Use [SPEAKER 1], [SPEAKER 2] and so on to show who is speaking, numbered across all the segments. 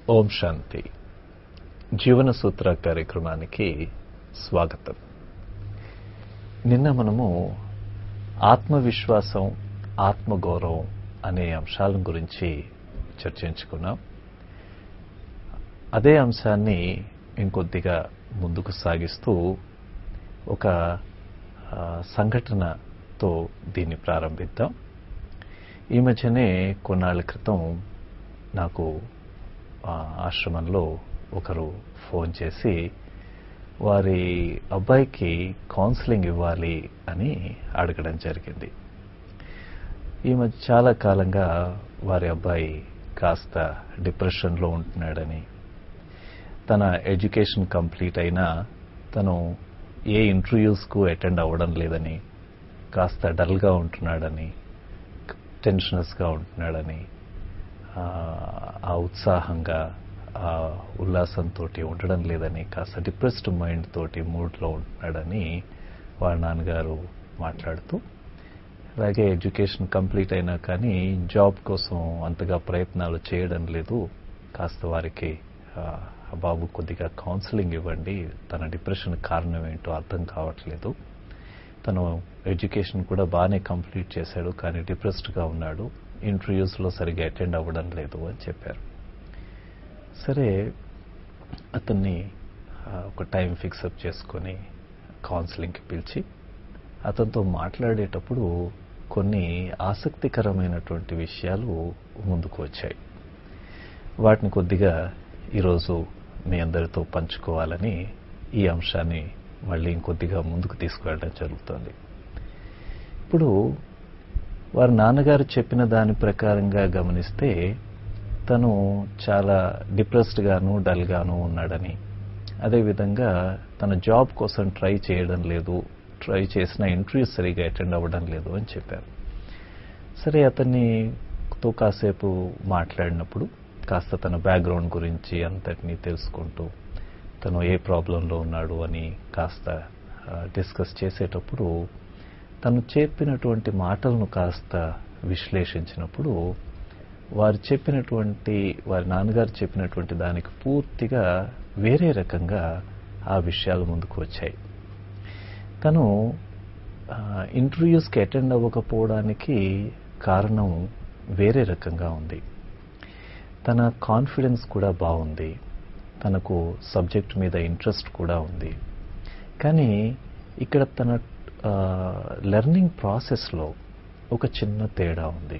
[SPEAKER 1] ఓం శాంతి జీవన సూత్ర కార్యక్రమానికి స్వాగతం నిన్న మనము ఆత్మవిశ్వాసం ఆత్మగౌరవం అనే అంశాల గురించి చర్చించుకున్నాం అదే అంశాన్ని ఇంకొద్దిగా ముందుకు సాగిస్తూ ఒక ఆ, సంఘటనతో దీన్ని ప్రారంభిద్దాం ఈ మధ్యనే కొన్నాళ్ళ క్రితం నాకు ఆ, ఆశ్రమంలో ఒకరు ఫోన్ చేసి వారి అబ్బాయికి కౌన్సిలింగ్ ఇవ్వాలి అని అడగడం జరిగింది ఈ మధ్య చాలా కాలంగా వారి అబ్బాయి కాస్త డిప్రెషన్లో ఉంటున్నాడని తన ఎడ్యుకేషన్ కంప్లీట్ అయినా తను ఏ ఇంటర్వ్యూస్కు అటెండ్ అవ్వడం లేదని కాస్త డల్గా ఉంటున్నాడని టెన్షనస్గా ఉంటున్నాడని ఆ, ఆ ఉత్సాహంగా ఆ ఉల్లాసంతో ఉండడం లేదని కాస్త డిప్రెస్డ్ మైండ్ తోటి మూడ్లో ఉంటున్నాడని వాళ్ళ నాన్నగారు మాట్లాడుతూ అలాగే ఎడ్యుకేషన్ కంప్లీట్ అయినా కానీ జాబ్ కోసం అంతగా ప్రయత్నాలు చేయడం లేదు కాస్త వారికి ఆ, ఆ బాబు కొద్దిగా కౌన్సిలింగ్ ఇవ్వండి తన డిప్రెషన్ కారణం ఏంటో అర్థం కావట్లేదు తను ఎడ్యుకేషన్ కూడా బాగానే కంప్లీట్ చేశాడు కానీ డిప్రెస్డ్గా ఉన్నాడు ఇంటర్వ్యూస్లో సరిగ్గా అటెండ్ అవ్వడం లేదు అని చెప్పారు సరే అతన్ని ఆ, ఒక టైం ఫిక్సప్ చేసుకొని కౌన్సిలింగ్కి పిలిచి అతనితో మాట్లాడేటప్పుడు కొన్ని ఆసక్తికరమైనటువంటి విషయాలు ముందుకు వచ్చాయి వాటిని కొద్దిగా ఈరోజు మీ అందరితో పంచుకోవాలని ఈ అంశాన్ని మళ్ళీ ఇంకొద్దిగా ముందుకు తీసుకువెళ్ళడం జరుగుతుంది ఇప్పుడు వారి నాన్నగారు చెప్పిన దాని ప్రకారంగా గమనిస్తే తను చాలా డిప్రెస్డ్ గాను డల్ గాను ఉన్నాడని అదేవిధంగా తన జాబ్ కోసం ట్రై చేయడం లేదు ట్రై చేసిన ఇంటర్వ్యూ సరిగా అటెండ్ అవ్వడం లేదు అని చెప్పారు సరే అతన్నితో కాసేపు మాట్లాడినప్పుడు కాస్త తన బ్యాక్గ్రౌండ్ గురించి అంతటినీ తెలుసుకుంటూ తను ఏ ప్రాబ్లంలో ఉన్నాడు అని కాస్త డిస్కస్ చేసేటప్పుడు తను చెప్పినటువంటి మాటలను కాస్త విశ్లేషించినప్పుడు వారు చెప్పినటువంటి వారి నాన్నగారు చెప్పినటువంటి దానికి పూర్తిగా వేరే రకంగా ఆ విషయాలు ముందుకు వచ్చాయి తను ఆ, ఇంటర్వ్యూస్కి అటెండ్ అవ్వకపోవడానికి కారణం వేరే రకంగా ఉంది తన కాన్ఫిడెన్స్ కూడా బాగుంది తనకు సబ్జెక్ట్ మీద ఇంట్రెస్ట్ కూడా ఉంది కానీ ఇక్కడ తన లెర్నింగ్ ప్రాసెస్లో ఒక చిన్న తేడా ఉంది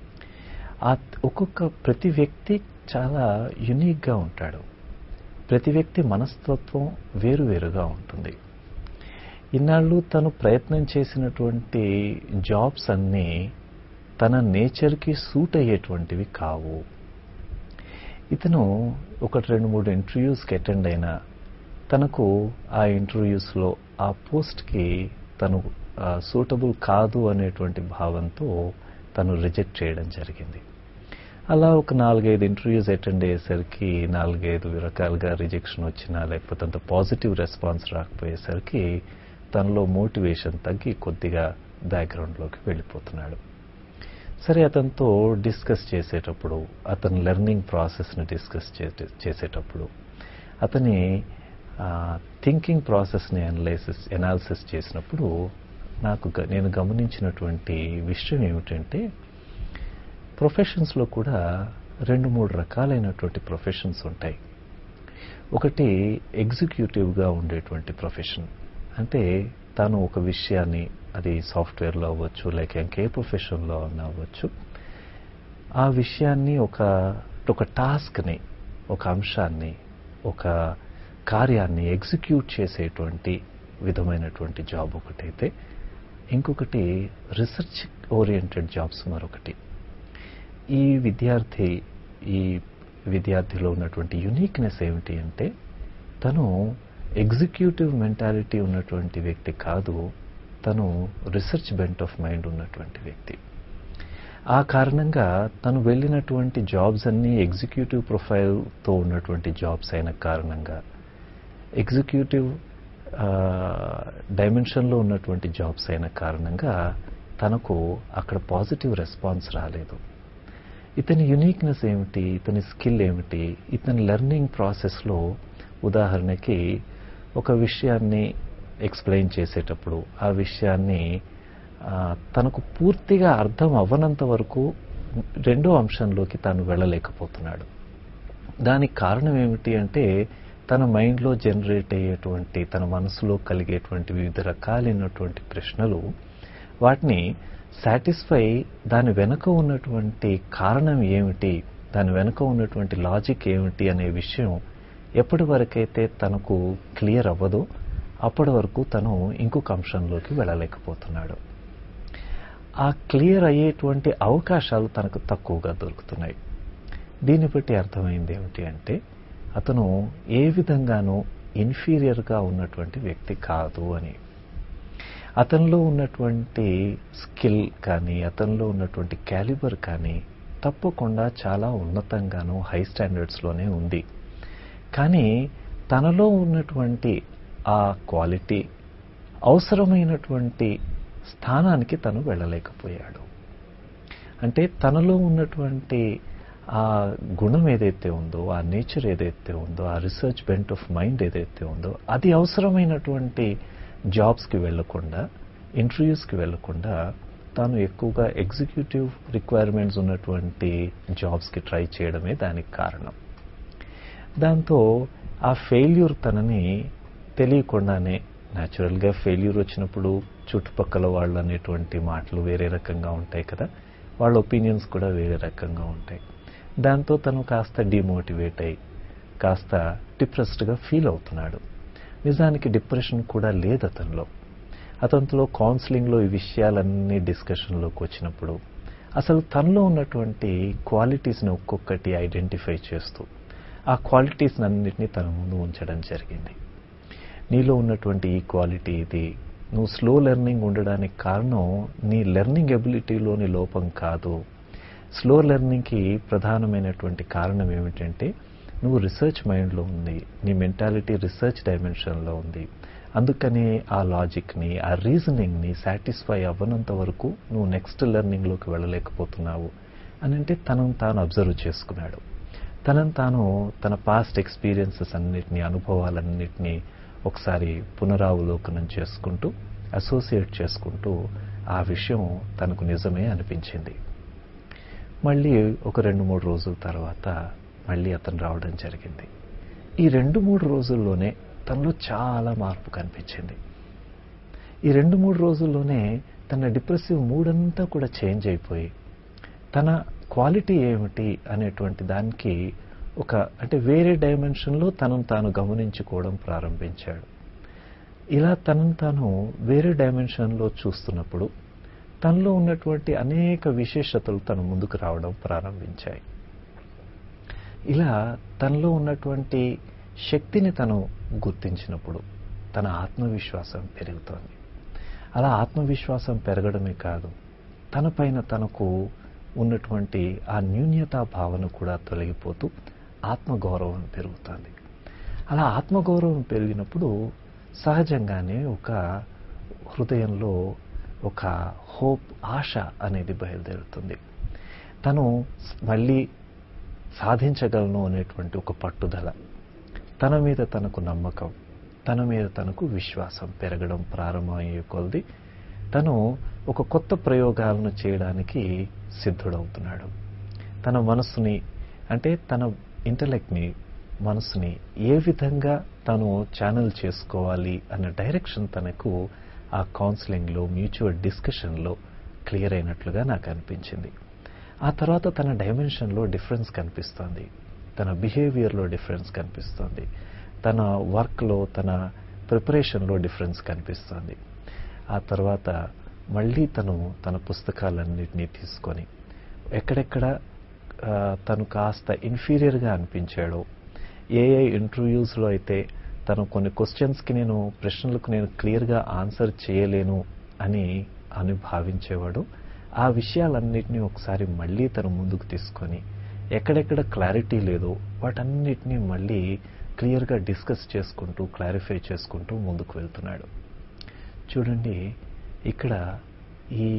[SPEAKER 1] ఆ ఒక్కొక్క ప్రతి వ్యక్తి చాలా యునిక్గా ఉంటాడు ప్రతి వ్యక్తి మనస్తత్వం వేరువేరుగా ఉంటుంది ఇన్నాళ్ళు తను ప్రయత్నం చేసినటువంటి జాబ్స్ అన్నీ తన నేచర్కి సూట్ అయ్యేటువంటివి కావు ఇతను ఒకటి రెండు మూడు ఇంటర్వ్యూస్కి అటెండ్ అయినా తనకు ఆ ఇంటర్వ్యూస్లో ఆ పోస్ట్కి తను సూటబుల్ కాదు అనేటువంటి భావంతో తను రిజెక్ట్ చేయడం జరిగింది అలా ఒక నాలుగైదు ఇంటర్వ్యూస్ అటెండ్ అయ్యేసరికి నాలుగైదు రకాలుగా రిజెక్షన్ వచ్చినా లేకపోతే అంత పాజిటివ్ రెస్పాన్స్ రాకపోయేసరికి తనలో మోటివేషన్ తగ్గి కొద్దిగా బ్యాక్గ్రౌండ్లోకి వెళ్ళిపోతున్నాడు సరే అతనితో డిస్కస్ చేసేటప్పుడు అతని లెర్నింగ్ ప్రాసెస్ని డిస్కస్ చేసేటప్పుడు అతని థింకింగ్ ప్రాసెస్ని అనలైసిస్ ఎనాలిసిస్ చేసినప్పుడు నాకు గ- నేను గమనించినటువంటి విషయం ఏమిటంటే ప్రొఫెషన్స్లో కూడా రెండు మూడు రకాలైనటువంటి ప్రొఫెషన్స్ ఉంటాయి ఒకటి ఎగ్జిక్యూటివ్గా ఉండేటువంటి ప్రొఫెషన్ అంటే తాను ఒక విషయాన్ని అది సాఫ్ట్వేర్లో అవ్వచ్చు లేక ఇంకే ప్రొఫెషన్లో అన్నా అవ్వచ్చు ఆ విషయాన్ని ఒక ఒక టాస్క్ని ఒక అంశాన్ని ఒక కార్యాన్ని ఎగ్జిక్యూట్ చేసేటువంటి విధమైనటువంటి జాబ్ ఒకటైతే ఇంకొకటి రీసెర్చ్ ఓరియంటెడ్ జాబ్స్ మరొకటి ఈ విద్యార్థి ఈ విద్యార్థిలో ఉన్నటువంటి యునీక్నెస్ ఏమిటి అంటే తను ఎగ్జిక్యూటివ్ మెంటాలిటీ ఉన్నటువంటి వ్యక్తి కాదు తను రీసెర్చ్ బెంట్ ఆఫ్ మైండ్ ఉన్నటువంటి వ్యక్తి ఆ కారణంగా తను వెళ్ళినటువంటి జాబ్స్ అన్నీ ఎగ్జిక్యూటివ్ ప్రొఫైల్తో ఉన్నటువంటి జాబ్స్ అయిన కారణంగా ఎగ్జిక్యూటివ్ డైమెన్షన్లో ఉన్నటువంటి జాబ్స్ అయిన కారణంగా తనకు అక్కడ పాజిటివ్ రెస్పాన్స్ రాలేదు ఇతని యునిక్నెస్ ఏమిటి ఇతని స్కిల్ ఏమిటి ఇతని లెర్నింగ్ ప్రాసెస్లో ఉదాహరణకి ఒక విషయాన్ని ఎక్స్ప్లెయిన్ చేసేటప్పుడు ఆ విషయాన్ని ఆ, తనకు పూర్తిగా అర్థం అవ్వనంత వరకు రెండో అంశంలోకి తాను వెళ్ళలేకపోతున్నాడు దానికి కారణం ఏమిటి అంటే తన మైండ్లో జనరేట్ అయ్యేటువంటి తన మనసులో కలిగేటువంటి వివిధ రకాలైనటువంటి ప్రశ్నలు వాటిని సాటిస్ఫై దాని వెనుక ఉన్నటువంటి కారణం ఏమిటి దాని వెనుక ఉన్నటువంటి లాజిక్ ఏమిటి అనే విషయం ఎప్పటి వరకైతే తనకు క్లియర్ అవ్వదో అప్పటి వరకు తను ఇంకొక అంశంలోకి వెళ్ళలేకపోతున్నాడు ఆ క్లియర్ అయ్యేటువంటి అవకాశాలు తనకు తక్కువగా దొరుకుతున్నాయి దీన్ని బట్టి అర్థమైంది ఏమిటి అంటే అతను ఏ విధంగానూ ఇన్ఫీరియర్గా ఉన్నటువంటి వ్యక్తి కాదు అని అతనిలో ఉన్నటువంటి స్కిల్ కానీ అతనిలో ఉన్నటువంటి క్యాలిబర్ కానీ తప్పకుండా చాలా ఉన్నతంగాను హై స్టాండర్డ్స్లోనే ఉంది కానీ తనలో ఉన్నటువంటి ఆ క్వాలిటీ అవసరమైనటువంటి స్థానానికి తను వెళ్ళలేకపోయాడు అంటే తనలో ఉన్నటువంటి ఆ గుణం ఏదైతే ఉందో ఆ నేచర్ ఏదైతే ఉందో ఆ రీసెర్చ్ బెంట్ ఆఫ్ మైండ్ ఏదైతే ఉందో అది అవసరమైనటువంటి జాబ్స్కి వెళ్లకుండా ఇంటర్వ్యూస్కి వెళ్లకుండా తాను ఎక్కువగా ఎగ్జిక్యూటివ్ రిక్వైర్మెంట్స్ ఉన్నటువంటి జాబ్స్కి ట్రై చేయడమే దానికి కారణం దాంతో ఆ ఫెయిల్యూర్ తనని తెలియకుండానే న్యాచురల్గా ఫెయిల్యూర్ వచ్చినప్పుడు చుట్టుపక్కల వాళ్ళు అనేటువంటి మాటలు వేరే రకంగా ఉంటాయి కదా వాళ్ళ ఒపీనియన్స్ కూడా వేరే రకంగా ఉంటాయి దాంతో తను కాస్త డిమోటివేట్ అయ్యి కాస్త డిప్రెస్డ్గా ఫీల్ అవుతున్నాడు నిజానికి డిప్రెషన్ కూడా లేదు అతనిలో అతనిలో కౌన్సిలింగ్లో ఈ విషయాలన్నీ డిస్కషన్లోకి వచ్చినప్పుడు అసలు తనలో ఉన్నటువంటి క్వాలిటీస్ని ఒక్కొక్కటి ఐడెంటిఫై చేస్తూ ఆ క్వాలిటీస్ని అన్నింటినీ తన ముందు ఉంచడం జరిగింది నీలో ఉన్నటువంటి ఈ క్వాలిటీ ఇది నువ్వు స్లో లెర్నింగ్ ఉండడానికి కారణం నీ లెర్నింగ్ ఎబిలిటీలోని లోపం కాదు స్లో లెర్నింగ్కి ప్రధానమైనటువంటి కారణం ఏమిటంటే నువ్వు రీసెర్చ్ మైండ్లో ఉంది నీ మెంటాలిటీ రీసెర్చ్ డైమెన్షన్లో ఉంది అందుకని ఆ లాజిక్ని ఆ రీజనింగ్ని సాటిస్ఫై అవ్వనంత వరకు నువ్వు నెక్స్ట్ లెర్నింగ్లోకి వెళ్ళలేకపోతున్నావు అని అంటే తనను తాను అబ్జర్వ్ చేసుకున్నాడు తనను తాను తన పాస్ట్ ఎక్స్పీరియన్సెస్ అన్నిటినీ అనుభవాలన్నిటినీ ఒకసారి పునరావలోకనం చేసుకుంటూ అసోసియేట్ చేసుకుంటూ ఆ విషయం తనకు నిజమే అనిపించింది మళ్ళీ ఒక రెండు మూడు రోజుల తర్వాత మళ్ళీ అతను రావడం జరిగింది ఈ రెండు మూడు రోజుల్లోనే తనలో చాలా మార్పు కనిపించింది ఈ రెండు మూడు రోజుల్లోనే తన డిప్రెసివ్ మూడ్ అంతా కూడా చేంజ్ అయిపోయి తన క్వాలిటీ ఏమిటి అనేటువంటి దానికి ఒక అంటే వేరే డైమెన్షన్లో తనను తాను గమనించుకోవడం ప్రారంభించాడు ఇలా తనను తాను వేరే డైమెన్షన్లో చూస్తున్నప్పుడు తనలో ఉన్నటువంటి అనేక విశేషతలు తన ముందుకు రావడం ప్రారంభించాయి ఇలా తనలో ఉన్నటువంటి శక్తిని తను గుర్తించినప్పుడు తన ఆత్మవిశ్వాసం పెరుగుతోంది అలా ఆత్మవిశ్వాసం పెరగడమే కాదు తనపైన తనకు ఉన్నటువంటి ఆ న్యూన్యతా భావన కూడా తొలగిపోతూ ఆత్మగౌరవం పెరుగుతుంది అలా ఆత్మగౌరవం పెరిగినప్పుడు సహజంగానే ఒక హృదయంలో ఒక హోప్ ఆశ అనేది బయలుదేరుతుంది తను మళ్ళీ సాధించగలను అనేటువంటి ఒక పట్టుదల తన మీద తనకు నమ్మకం తన మీద తనకు విశ్వాసం పెరగడం ప్రారంభమయ్యే కొలది తను ఒక కొత్త ప్రయోగాలను చేయడానికి సిద్ధుడవుతున్నాడు తన మనసుని అంటే తన ఇంటలెక్ట్ని మనసుని ఏ విధంగా తను ఛానల్ చేసుకోవాలి అన్న డైరెక్షన్ తనకు ఆ కౌన్సిలింగ్లో మ్యూచువల్ డిస్కషన్లో క్లియర్ అయినట్లుగా నాకు అనిపించింది ఆ తర్వాత తన డైమెన్షన్లో డిఫరెన్స్ కనిపిస్తోంది తన బిహేవియర్లో డిఫరెన్స్ కనిపిస్తోంది తన వర్క్లో తన ప్రిపరేషన్లో డిఫరెన్స్ కనిపిస్తోంది ఆ తర్వాత మళ్ళీ తను తన పుస్తకాలన్నింటినీ తీసుకొని ఎక్కడెక్కడ ఆ, తను కాస్త ఇన్ఫీరియర్గా అనిపించాడో ఏ ఏ ఇంటర్వ్యూస్లో అయితే తను కొన్ని క్వశ్చన్స్కి నేను ప్రశ్నలకు నేను క్లియర్గా ఆన్సర్ చేయలేను అని అని భావించేవాడు ఆ విషయాలన్నిటినీ ఒకసారి మళ్ళీ తను ముందుకు తీసుకొని ఎక్కడెక్కడ క్లారిటీ లేదో వాటన్నిటినీ మళ్ళీ క్లియర్గా డిస్కస్ చేసుకుంటూ క్లారిఫై చేసుకుంటూ ముందుకు వెళ్తున్నాడు చూడండి ఇక్కడ ఈ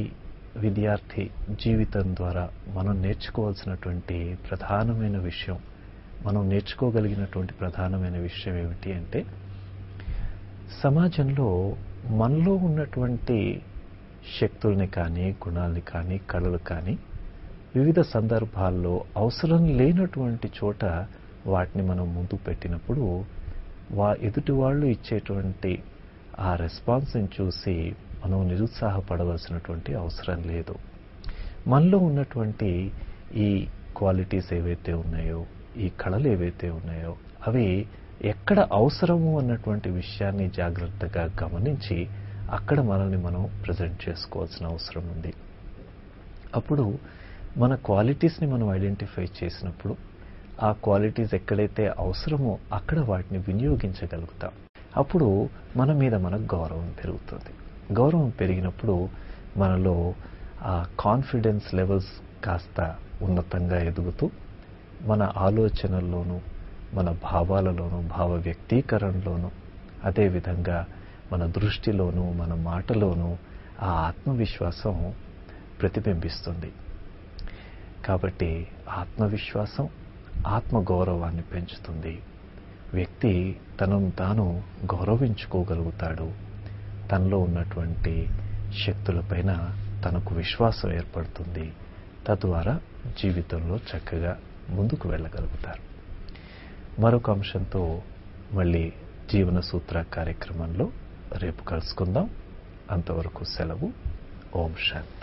[SPEAKER 1] విద్యార్థి జీవితం ద్వారా మనం నేర్చుకోవాల్సినటువంటి ప్రధానమైన విషయం మనం నేర్చుకోగలిగినటువంటి ప్రధానమైన విషయం ఏమిటి అంటే సమాజంలో మనలో ఉన్నటువంటి శక్తుల్ని కానీ గుణాల్ని కానీ కళలు కానీ వివిధ సందర్భాల్లో అవసరం లేనటువంటి చోట వాటిని మనం ముందు పెట్టినప్పుడు వా ఎదుటి వాళ్ళు ఇచ్చేటువంటి ఆ రెస్పాన్స్ని చూసి మనం నిరుత్సాహపడవలసినటువంటి అవసరం లేదు మనలో ఉన్నటువంటి ఈ క్వాలిటీస్ ఏవైతే ఉన్నాయో ఈ కళలు ఏవైతే ఉన్నాయో అవి ఎక్కడ అవసరము అన్నటువంటి విషయాన్ని జాగ్రత్తగా గమనించి అక్కడ మనల్ని మనం ప్రజెంట్ చేసుకోవాల్సిన అవసరం ఉంది అప్పుడు మన క్వాలిటీస్ని మనం ఐడెంటిఫై చేసినప్పుడు ఆ క్వాలిటీస్ ఎక్కడైతే అవసరమో అక్కడ వాటిని వినియోగించగలుగుతాం అప్పుడు మన మీద మనకు గౌరవం పెరుగుతుంది గౌరవం పెరిగినప్పుడు మనలో ఆ కాన్ఫిడెన్స్ లెవెల్స్ కాస్త ఉన్నతంగా ఎదుగుతూ మన ఆలోచనల్లోనూ మన భావాలలోనూ భావ వ్యక్తీకరణలోనూ అదేవిధంగా మన దృష్టిలోనూ మన మాటలోనూ ఆ ఆత్మవిశ్వాసం ప్రతిబింబిస్తుంది కాబట్టి ఆత్మవిశ్వాసం ఆత్మగౌరవాన్ని పెంచుతుంది వ్యక్తి తనను తాను గౌరవించుకోగలుగుతాడు తనలో ఉన్నటువంటి శక్తులపైన తనకు విశ్వాసం ఏర్పడుతుంది తద్వారా జీవితంలో చక్కగా ముందుకు వెళ్ళగలుగుతారు మరొక అంశంతో మళ్ళీ జీవన సూత్ర కార్యక్రమంలో రేపు కలుసుకుందాం అంతవరకు సెలవు ఓం శాంతి